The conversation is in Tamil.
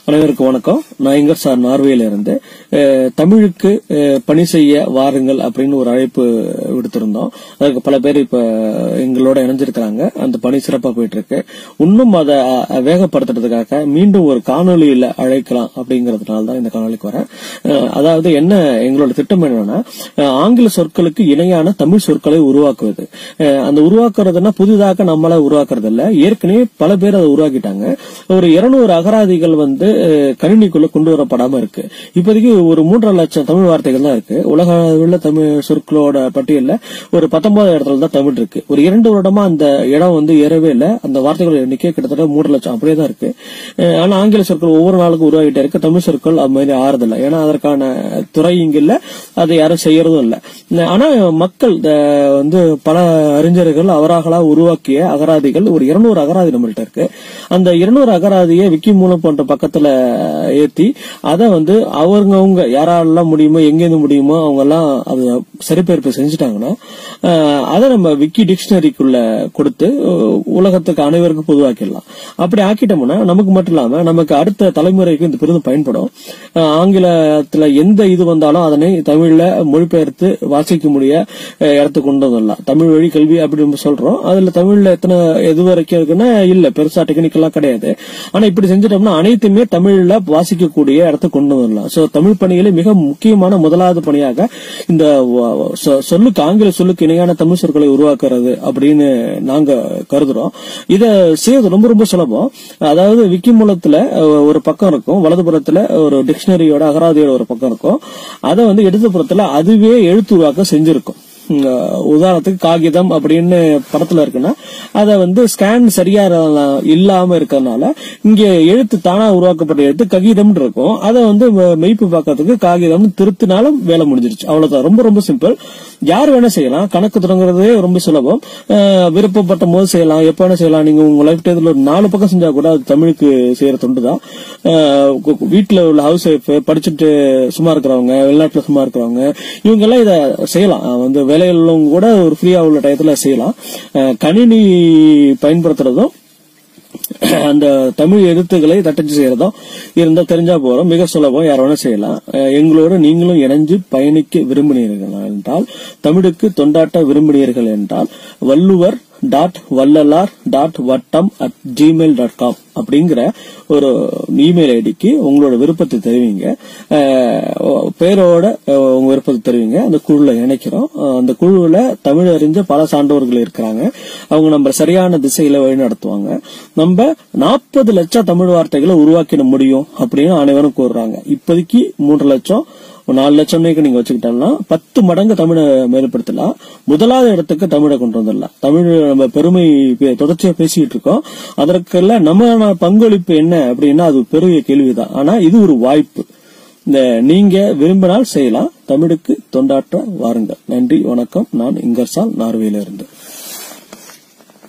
அனைவருக்கும் வணக்கம் நான் இங்கர் சார் நார்வேல இருந்து அஹ், தமிழுக்கு அஹ், பணி செய்ய வாருங்கள் அப்படின்னு ஒரு அழைப்பு விடுத்திருந்தோம் அதுக்கு பல பேர் இப்ப எங்களோட இணைஞ்சிருக்கிறாங்க அந்த பணி சிறப்பா போயிட்டு இருக்கு இன்னும் அதை அஹ், வேகப்படுத்துறதுக்காக மீண்டும் ஒரு காணொலியில அழைக்கலாம் அப்படிங்கறதுனால தான் இந்த காணொலிக்கு வரேன் அஹ், அதாவது என்ன எங்களோட திட்டம் என்னன்னா அஹ், ஆங்கில சொற்களுக்கு இணையான தமிழ் சொற்களை உருவாக்குவது அஹ், அந்த உருவாக்குறதுன்னா புதிதாக நம்மள உருவாக்குறது இல்ல ஏற்கனவே பல பேர் அதை உருவாக்கிட்டாங்க ஒரு இருநூறு அகராதிகள் வந்து அஹ், கணினிக்குள்ள கொண்டு வரப்படாம இருக்கு இப்போதைக்கு ஒரு மூன்றரை லட்சம் தமிழ் வார்த்தைகள் தான் இருக்கு உலக அளவுல தமிழ் சொற்களோட பட்டியல்ல ஒரு பத்தொன்பது இடத்துல தான் தமிழ் இருக்கு ஒரு இரண்டு வருடமா அந்த இடம் வந்து ஏறவே இல்லை அந்த வார்த்தைகள் எண்ணிக்கை கிட்டத்தட்ட மூன்று லட்சம் அப்படியே தான் இருக்கு அஹ், ஆனா ஆங்கில சொற்கள் ஒவ்வொரு நாளுக்கும் உருவாகிட்டே இருக்கு தமிழ் சொற்கள் அது மாதிரி ஆறுதில்லை ஏன்னா அதற்கான துறை இங்க இல்ல அதை யாரும் செய்யறதும் இல்ல ஆனா மக்கள் அஹ், வந்து பல அறிஞர்கள் அவராகளா உருவாக்கிய அகராதிகள் ஒரு இருநூறு அகராதி நம்மள்ட்ட இருக்கு அந்த இருநூறு அகராதியை விக்கி மூலம் போன்ற பக்கத்துல ஏத்தி அதை வந்து அவங்கவுங்க யாராலெல்லாம் முடியுமோ எங்கேருந்து முடியுமோ அவங்க எல்லாம் அது சரிபெயர்ப்பு செஞ்சுட்டாங்கன்னா அஹ், அதை நம்ம விக்கி டிக்ஷனரிக்குள்ள கொடுத்து அஹ், உலகத்துக்கு அனைவருக்கும் பொதுவாக்கிடலாம் அப்படி ஆக்கிட்டோம்னா நமக்கு மட்டும் இல்லாம நமக்கு அடுத்த தலைமுறைக்கு இந்த பெரிதும் பயன்படும் அஹ், ஆங்கிலத்துல எந்த இது வந்தாலும் அதனை தமிழ்ல மொழிபெயர்த்து வாசிக்க முடிய அஹ், இடத்துக்கு கொண்டு வந்துடலாம் தமிழ் வழி கல்வி அப்படின்னு சொல்றோம் அதுல தமிழ்ல எத்தனை எது வரைக்கும் இருக்குன்னா இல்ல பெருசா டெக்னிக்கலா கிடையாது ஆனா இப்படி செஞ்சிட்டோம்னா அனைத்துமே தமிழ்ல வாசிக்கக்கூடிய இடத்துக்கு கொண்டு வரலாம் சோ தமிழ் பணியில மிக முக்கியமான முதலாவது பணியாக இந்த வ- வ- சொ- சொல்லுக்கு ஆங்கில சொல்லுக்கு இணையான தமிழ் சொற்களை உருவாக்குறது அப்படின்னு நாங்க கருதுறோம் இத செய்யறது ரொம்ப ரொம்ப சுலபம் அதாவது விக்கி மூலத்துல அஹ், ஒரு பக்கம் இருக்கும் வலதுபுறத்துல ஒரு டிக்ஷனரியோட அகராதியோட ஒரு பக்கம் இருக்கும் அதை வந்து இடதுபுறத்துல அதுவே எழுத்துருவாக்க செஞ்சிருக்கும் உம், உதாரணத்துக்கு காகிதம் அப்படின்னு படத்துல இருக்குன்னா அதை வந்து ஸ்கேன் சரியா இர- இல்லாம இருக்கறனால இங்க எழுத்து தானா உருவாக்கப்பட்ட எழுத்து ககிதம் இருக்கும் அதை வந்து ம- மெய்ப்பு பார்க்கறதுக்கு காகிதம் திருத்தினாலும் வேலை முடிஞ்சிருச்சு அவ்வளவுதான் ரொம்ப ரொம்ப சிம்பிள் யார் வேணா செய்யலாம் கணக்கு தொடங்குறதே ரொம்ப சுலபம் அஹ், விருப்பப்பட்ட போது செய்யலாம் எப்ப வேணா செய்யலாம் நீங்க உங்க லைஃப் டைத்துல ஒரு நாலு பக்கம் செஞ்சா கூட அது தமிழுக்கு செய்யற தொண்டு தான் அஹ், கு- கு- வீட்டுல உள்ள ஹவுஸ் ஒய்ஃப் படிச்சுட்டு சும்மா இருக்கிறவங்க வெளிநாட்டுல சும்மா இருக்கிறவங்க இவங்க எல்லாம் இத செய்யலாம் அஹ், வந்து வேலையில் உள்ளவங்க கூட ஒரு ஃப்ரீயா உள்ள டயத்துல செய்யலாம் அஹ், கணினி பயன்படுத்துறதும் அந்த தமிழ் எழுத்துக்களை தட்டச்சு செய்யறதும் இருந்தா தெரிஞ்சா போறோம் மிக சுலபம் யார் வேணா செய்யலாம் அஹ் எங்களோட நீங்களும் இணைஞ்சு பயணிக்க விரும்பினீர்கள் என்றால் தமிழுக்கு தொண்டாட்ட விரும்பினீர்கள் என்றால் Valluvar dot Vallalar dot Vattam at Gmail dot com அப்படிங்கிற ஒரு இமெயில் ஐடிக்கு உங்களோட விருப்பத்தை தெரிவிங்க அஹ் பேரோட அஹ் உங்க விருப்பத்தை தெரிவிங்க அந்த குழுல இணைக்கிறோம் அஹ் அந்த குழுவுல தமிழ் அறிஞ்ச பல சான்றோர்கள் இருக்கிறாங்க அவங்க நம்ம சரியான திசையில வழி நடத்துவாங்க நம்ம நாற்பது லட்சம் தமிழ் வார்த்தைகளை உருவாக்கிட முடியும் அப்படின்னு அனைவரும் கூறுறாங்க இப்போதைக்கு மூன்று லட்சம் ஒரு நாலு லட்சம் நீங்க வச்சுக்கிட்டோம்னா பத்து மடங்கு தமிழை மேம்படுத்தலாம் முதலாவது இடத்துக்கு தமிழை கொண்டு வந்துடலாம் தமிழ் நம்ம பெருமை பே- தொடர்ச்சியா பேசிட்டு இருக்கோம் அதற்கெல்லாம் நம்ம பங்களிப்பு என்ன அப்படின்னா அது பெரிய கேள்விதான் ஆனா இது ஒரு வாய்ப்பு இந்த நீங்க விரும்பினால் செய்யலாம் தமிழுக்கு தொண்டாற்ற வாருங்கள் நன்றி வணக்கம் நான் இங்கர்சால் நார்வேல இருந்து